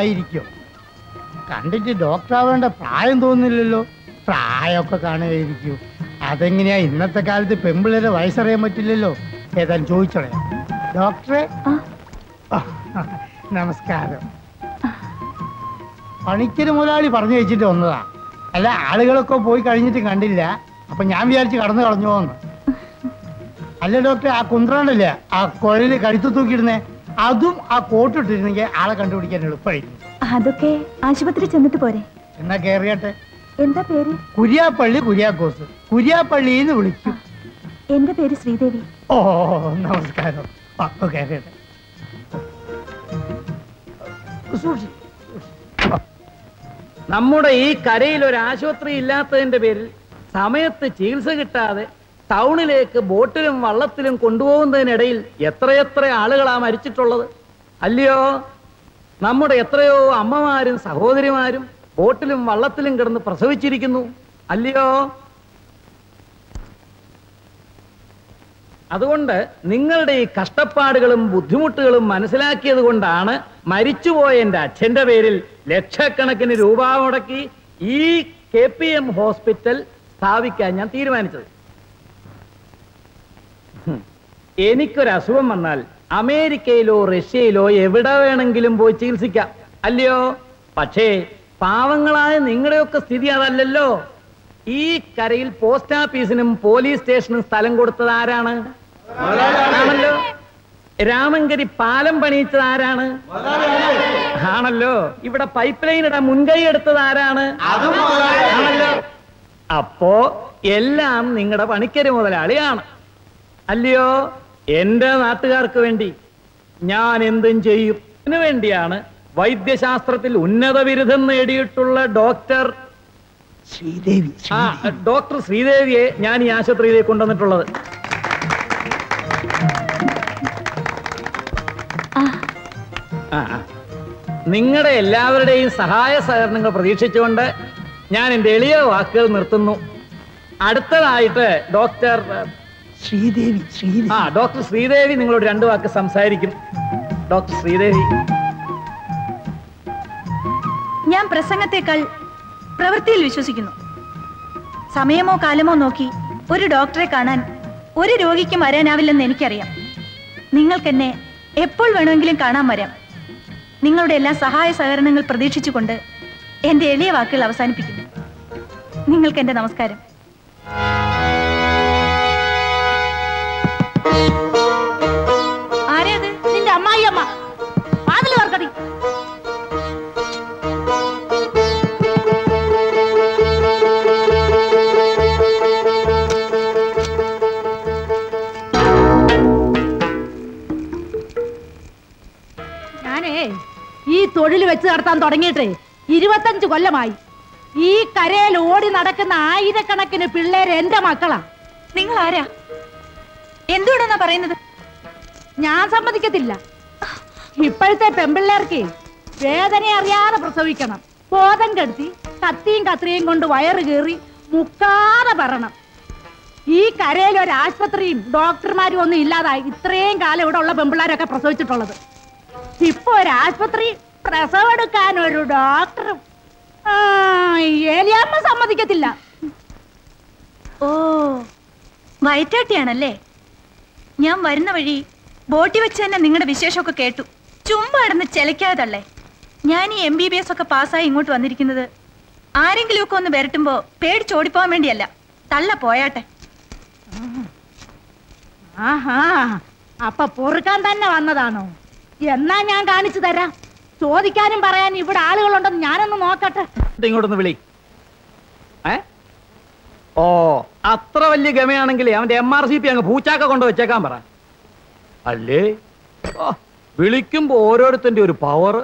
ആയിരിക്കും കണ്ടിട്ട് ഡോക്ടർ ആവേണ്ട പ്രായം തോന്നുന്നില്ലല്ലോ പ്രായമൊക്കെ കാണുകയായിരിക്കും അതെങ്ങനെയാ ഇന്നത്തെ കാലത്ത് പെമ്പിള്ളേരെ വയസ്സറിയാൻ പറ്റില്ലല്ലോ ഏതായാലും ചോദിച്ചോളെ ഡോക്ടറെ ആ ആ, നമസ്കാരം പണിക്കര് മുതലാളി പറഞ്ഞു വെച്ചിട്ട് വന്നതാ അല്ല ആളുകളൊക്കെ പോയി കഴിഞ്ഞിട്ട് കണ്ടില്ല അപ്പൊ ഞാൻ വിചാരിച്ച് കടന്നു കളഞ്ഞു പോന്ന് അല്ല ഡോക്ടർ ആ കുന്ത്രണ്ടല്ലേ ആ കുഴലിൽ കഴുത്തു തൂക്കിയിടുന്നേ അതും ആ കോട്ട് ഇട്ടിരുന്നെങ്കിൽ ആളെ കണ്ടുപിടിക്കാൻ എളുപ്പമായിരുന്നു അതൊക്കെ ആശുപത്രി ചെന്നിട്ട് പോരെ എന്നാ കേറിയട്ടെ എന്താ പേര് കുര്യാപ്പള്ളി കുര്യാക്കോസ് കുര്യാപ്പള്ളിന്ന് വിളിക്കും എന്റെ പേര് ശ്രീദേവി ഓ നമസ്കാരം ആ, ഓ, കേറിയട്ടെ സൂക്ഷി നമ്മുടെ ഈ കരയിൽ ഒരു ആശുപത്രി ഇല്ലാത്തതിന്റെ പേരിൽ സമയത്ത് ചികിത്സ കിട്ടാതെ ടൗണിലേക്ക് ബോട്ടിലും വള്ളത്തിലും കൊണ്ടുപോകുന്നതിനിടയിൽ എത്രയെത്ര ആളുകളാ മരിച്ചിട്ടുള്ളത് അല്ലയോ നമ്മുടെ എത്രയോ അമ്മമാരും സഹോദരിമാരും ബോട്ടിലും വള്ളത്തിലും കിടന്ന് പ്രസവിച്ചിരിക്കുന്നു അല്ലയോ അതുകൊണ്ട് നിങ്ങളുടെ ഈ കഷ്ടപ്പാടുകളും ബുദ്ധിമുട്ടുകളും മനസ്സിലാക്കിയത് കൊണ്ടാണ് മരിച്ചുപോയ എൻ്റെ അച്ഛന്റെ പേരിൽ ലക്ഷക്കണക്കിന് രൂപ മുടക്കി ഈ കെ പി എം ഹോസ്പിറ്റൽ സ്ഥാപിക്കാൻ ഞാൻ തീരുമാനിച്ചത് ഹും. എനിക്കൊരു അസുഖം വന്നാൽ അമേരിക്കയിലോ റഷ്യയിലോ എവിടെ വേണമെങ്കിലും പോയി ചികിത്സിക്കാം അല്ലയോ പക്ഷേ പാവങ്ങളായ നിങ്ങളുടെയൊക്കെ സ്ഥിതി അതല്ലല്ലോ ഈ കരയിൽ പോസ്റ്റ് ഓഫീസിനും പോലീസ് സ്റ്റേഷനും സ്ഥലം കൊടുത്തത് ആരാണ് ആണല്ലോ രാമങ്കരി പാലം പണിയിച്ചത് ആരാണ് ആണല്ലോ ഇവിടെ പൈപ്പ് ലൈൻ ഇടാൻ മുൻകൈ എടുത്തത് ആരാണ് ആണല്ലോ അപ്പോ എല്ലാം നിങ്ങളുടെ പണിക്കര് മുതലാളിയാണ് അല്ലയോ എന്റെ നാട്ടുകാർക്ക് വേണ്ടി ഞാൻ എന്തും ചെയ്യും ഇതിനു വേണ്ടിയാണ് വൈദ്യശാസ്ത്രത്തിൽ ഉന്നത ബിരുദം നേടിയിട്ടുള്ള ഡോക്ടർ ശ്രീദേവി ആ ഡോക്ടർ ശ്രീദേവിയെ ഞാൻ ഈ ആശുപത്രിയിലേക്ക് കൊണ്ടുവന്നിട്ടുള്ളത് ആ നിങ്ങളുടെ എല്ലാവരുടെയും സഹായ സഹകരണങ്ങൾ പ്രതീക്ഷിച്ചുകൊണ്ട് ഞാൻ എൻ്റെ എളിയ വാക്കുകൾ നിർത്തുന്നു അടുത്തതായിട്ട് ഡോക്ടർ ശ്രീദേവി ശ്രീദേവി ആ ഡോക്ടർ ശ്രീദേവി നിങ്ങളോട് രണ്ടു വാക്ക് സംസാരിക്കും ഡോക്ടർ ശ്രീദേവി ഞാൻ പ്രസംഗത്തെക്കാൾ പ്രവൃത്തിയിൽ വിശ്വസിക്കുന്നു സമയമോ കാലമോ നോക്കി ഒരു ഡോക്ടറെ കാണാൻ ഒരു രോഗിക്കും വരാനാവില്ലെന്ന് എനിക്കറിയാം നിങ്ങൾക്കെന്നെ എപ്പോൾ വേണമെങ്കിലും കാണാൻ വരാം നിങ്ങളുടെ എല്ലാ സഹായ സഹകരണങ്ങൾ പ്രതീക്ഷിച്ചുകൊണ്ട് എന്റെ എളിയ വാക്കുകൾ അവസാനിപ്പിക്കുന്നു നിങ്ങൾക്ക് എന്റെ നമസ്കാരം ആരേത് നിന്റെ അമ്മായി അമ്മ വാതിൽ തുറക്കടി ഞാനേ ഈ തൊഴിൽ വെച്ച് നടത്താൻ തുടങ്ങിയിട്ടേ ഇരുപത്തഞ്ച് കൊല്ലമായി ഈ കരയിൽ ഓടി നടക്കുന്ന ആയിരക്കണക്കിന് പിള്ളേര് എന്റെ മക്കളാ നിങ്ങൾ ആരാ എന്തുകൊണ്ടെന്നാ പറയുന്നത് ഞാൻ സമ്മതിക്കത്തില്ല ഇപ്പോഴത്തെ പെമ്പിള്ളേർക്ക് വേദന അറിയാതെ പ്രസവിക്കണം ബോധം കെടുത്തി കത്തിയും കത്രിയും കൊണ്ട് വയറ് കീറി മുക്കാതെ പറയണം ഈ കരയിൽ ഒരു ആശുപത്രിയും ഡോക്ടർമാരും ഒന്നും ഇല്ലാതായി ഇത്രയും കാലം ഇവിടെ ഉള്ള പെമ്പിള്ളേരൊക്കെ പ്രസവിച്ചിട്ടുള്ളത് ഇപ്പൊ ഒരു ആശുപത്രി പ്രസവെടുക്കാൻ ഒരു ഡോക്ടറും ആ, ഏലിയാമ്മ സമ്മതിക്കത്തില്ല ഓ വയറ്റാട്ടിയാണല്ലേ ഞാൻ വരുന്ന വഴി ബോട്ടി വെച്ച് തന്നെ നിങ്ങളുടെ വിശേഷമൊക്കെ കേട്ടു ചുമ്മാ ഇടന്ന് ചെലക്കാതല്ലേ ഞാൻ ഈ എം ബി ബി എസ് ഒക്കെ പാസ്സായി ഇങ്ങോട്ട് വന്നിരിക്കുന്നത് ആരെങ്കിലും ഒക്കെ ഒന്ന് വരട്ടുമ്പോ പേടിച്ചോടിപ്പോവാൻ വേണ്ടിയല്ല തള്ള പോയാട്ടെ ആഹാ അപ്പൊ പൊറുക്കാൻ തന്നെ വന്നതാണോ എന്നാ ഞാൻ കാണിച്ചു തരാം ചോദിക്കാനും പറയാനും ഇവിടെ ആളുകളുണ്ടെന്ന് ഞാനൊന്ന് നോക്കട്ടെ ഇത് ഇങ്ങോട്ടൊന്ന് വിളി ഏ ഓ അത്ര വലിയ ഗമയാണെങ്കിൽ അവന്റെ എം ആർ സി പി അങ്ങ് പൂച്ചാക്ക കൊണ്ട് വെച്ചേക്കാൻ പറ അല്ലേ ഓ, വിളിക്കുമ്പോ ഓരോരുത്തന്റെ ഒരു പവർ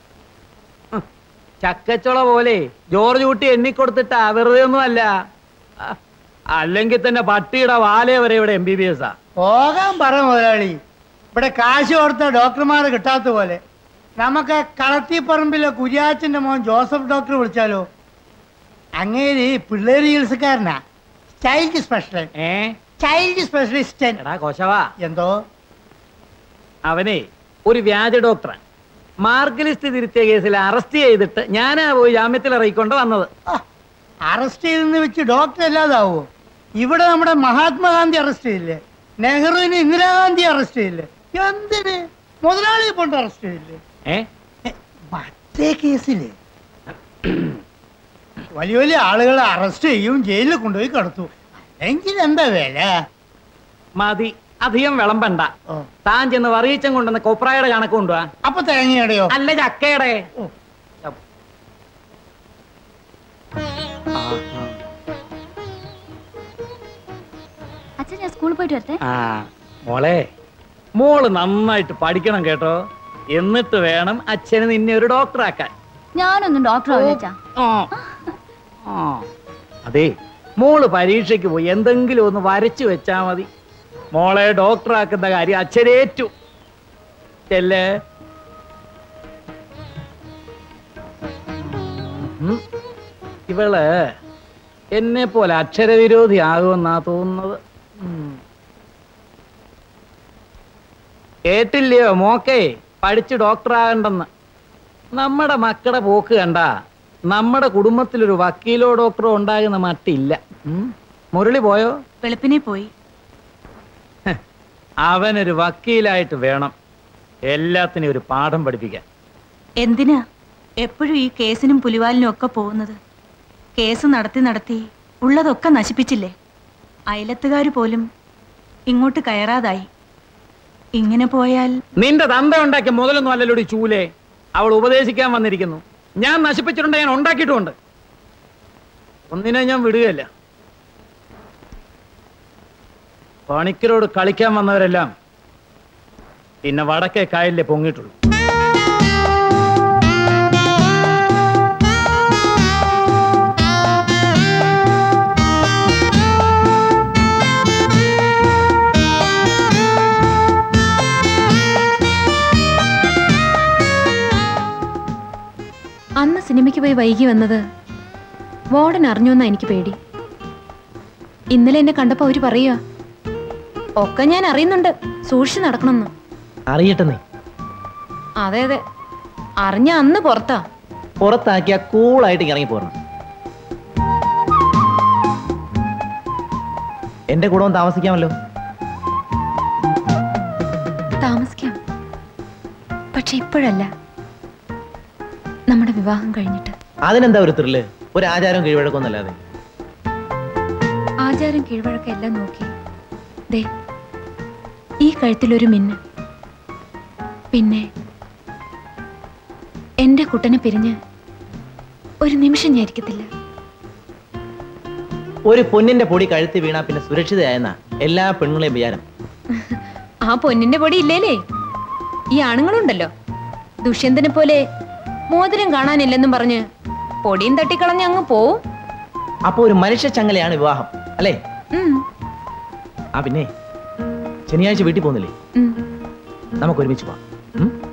ചക്കച്ചുള പോലെ ജോർജ് കുട്ടി എണ്ണിക്കൊടുത്തിട്ടാ വെറുതെ ഒന്നും അല്ല അല്ലെങ്കിൽ തന്നെ പട്ടിയുടെ വാലേ വരെ ഇവിടെ എം ബി ബി എസ് ആ പോകാൻ പറ മുതലാളി ഇവിടെ കാശ് കൊടുത്ത ഡോക്ടർമാരെ കിട്ടാത്ത പോലെ നമുക്ക് കളത്തിപ്പറമ്പിലെ കുര്യാച്ചന്റെ മോൻ ജോസഫ് ഡോക്ടർ വിളിച്ചാലോ അങ്ങേര് പിള്ളേര് ചികിത്സക്കാരനാ ചൈൽഡ് സ്പെഷ്യലിസ്റ്റ് ഏ ചൈൽഡ് സ്പെഷ്യലിസ്റ്റ് എടാ കോശവാ എന്തോ അവനെ ഒരു വ്യാജ ഡോക്ടറാണ് മാർക്ക് ലിസ്റ്റ് തിരുത്തിയ കേസിൽ അറസ്റ്റ് ചെയ്തിട്ട് ഞാനാ പോയി ജാമ്യത്തിൽ ഇറങ്ങിക്കൊണ്ട് വന്നത് അറസ്റ്റ് ചെയ്തെന്ന് വെച്ച് ഡോക്ടർ അല്ലാതാവോ ഇവിടെ നമ്മുടെ മഹാത്മാഗാന്ധി അറസ്റ്റ് ചെയ്തില്ലേ നെഹ്റുവിന് ഇന്ദിരാഗാന്ധി അറസ്റ്റ് ചെയ്തില്ലേ എന്തിന് മുതലാളിയെ കൊണ്ട് അറസ്റ്റ് ചെയ്തില്ലേ ഏ ഏ, മറ്റേ കേസില് വലിയ വലിയ ആളുകളെ അറസ്റ്റ് ചെയ്യും ജയിലിൽ കൊണ്ടുപോയി കടത്തു എങ്കിൽ എന്താ വില മതി അധികം വിളമ്പണ്ട ഓ, താൻ ചെന്ന് വറീച്ചം കൊണ്ടുവന്ന കൊപ്രായുടെ കണക്ക് കൊണ്ടുവാ അപ്പൊ തേങ്ങയുടെയോ അല്ല ചക്കയുടെ ഓ, അച്ഛൻ ഞാൻ സ്കൂളിൽ പോയിട്ട് വരട്ടെ ആ മോളെ മോള് നന്നായിട്ട് പഠിക്കണം കേട്ടോ എന്നിട്ട് വേണം അച്ഛന് നിന്നെ ഒരു ഡോക്ടറാക്കാൻ ഞാനൊന്നും ഡോക്ടർ ആവില്ല അച്ഛാ ആ. ആ. അതെ മോള് പരീക്ഷയ്ക്ക് പോയി എന്തെങ്കിലും ഒന്ന് വരച്ചു വെച്ചാ മതി മോളെ ഡോക്ടറാക്കുന്ന കാര്യം അച്ഛനേറ്റു ചെല്ലേ ഉം. ഇവള് എന്നെ പോലെ അക്ഷരവിരോധി ആകുമെന്നാ തോന്നുന്നത് ഉം. കേട്ടില്ലയോ മോക്കേ പഠിച്ച് ഡോക്ടറാകണ്ടെന്ന് നമ്മുടെ മക്കളുടെ പോക്ക് കണ്ട നമ്മുടെ കുടുംബത്തിലൊരു വക്കീലോ ഡോക്ടറോ ഉണ്ടാകുന്ന മട്ടില്ല ഉം. മുരളി പോയോ വെളുപ്പിനെ പോയി ഹ്, അവനൊരു വക്കീലായിട്ട് വേണം എല്ലാത്തിനും ഒരു പാഠം പഠിപ്പിക്കാൻ എന്തിനാ എപ്പോഴും ഈ കേസിനും പുലിവാലിനും ഒക്കെ പോകുന്നത് കേസ് നടത്തി നടത്തി ഉള്ളതൊക്കെ നശിപ്പിച്ചില്ലേ അയലത്തുകാർ പോലും ഇങ്ങോട്ട് കയറാതായി ഇങ്ങനെ പോയാൽ നിന്റെ തന്ത ഉണ്ടാക്കിയ മുതലൊന്നും അല്ലല്ലോ ചൂലേ അവൾ ഉപദേശിക്കാൻ വന്നിരിക്കുന്നു ഞാൻ നശിപ്പിച്ചിട്ടുണ്ട് ഞാൻ ഉണ്ടാക്കിയിട്ടുമുണ്ട് ഒന്നിനെ ഞാൻ വിടുകയല്ല പണിക്കരോട് കളിക്കാൻ വന്നവരെല്ലാം പിന്നെ വടക്കേ കായലിലെ പൊങ്ങിയിട്ടുള്ളൂ അന്ന് സിനിമയ്ക്ക് പോയി വൈകി വന്നത് വാർഡൻ അറിഞ്ഞോന്നാ എനിക്ക് പേടി ഇന്നലെ എന്നെ കണ്ടപ്പോ അവര് പറയുക ഒക്കെ ഞാൻ അറിയുന്നുണ്ട് സൂക്ഷിച്ച് നടക്കണമെന്ന് അറിയട്ടെ നീ അതെ അതെ അറിഞ്ഞ അന്ന് പുറത്താ പുറത്താക്കിയ കൂളായിട്ട് ഇറങ്ങി പോരണം എന്റെ കൂടെ ഒന്ന് താമസിക്കാമല്ലോ താമസിക്കാം പക്ഷെ ഇപ്പോഴല്ല നമ്മുടെ വിവാഹം കഴിഞ്ഞിട്ട് അതിനെന്താ ഒരു ത്രില്ല് ഒരു ആചാരം കീഴ്വഴക്കൊന്നല്ലാതെ ആചാരം കീഴ്വഴക്കം എല്ലാം നോക്കി ദേ ഈ കഴുത്തിലൊരു മിന്ന് പിന്നെ എന്റെ കുട്ടനെ പിരിഞ്ഞ് ഒരു നിമിഷം ഞാൻ ഇരിക്കത്തില്ല ഒരു പൊന്നിന്റെ പൊടി കഴുത്തി വീണാ പിന്നെ സുരക്ഷിതയായെന്ന എല്ലാ പെണ്ണുങ്ങളെയും വിചാരം ആ പൊന്നിന്റെ പൊടി ഇല്ലേലേ ഈ ആണുങ്ങളുണ്ടല്ലോ ദുഷ്യന്തനെ പോലെ മോതിരം കാണാനില്ലെന്നും പറഞ്ഞ് പൊടിയും തട്ടിക്കളഞ്ഞ് അങ്ങ് പോവും അപ്പൊ ഒരു മനുഷ്യ ചങ്ങലയാണ് വിവാഹം അല്ലേ ഉം, ആ പിന്നെ ശനിയാഴ്ച വീട്ടിൽ പോകുന്നില്ലേ ഉം. നമുക്ക് ഒരുമിച്ച് പോവാം ഉം?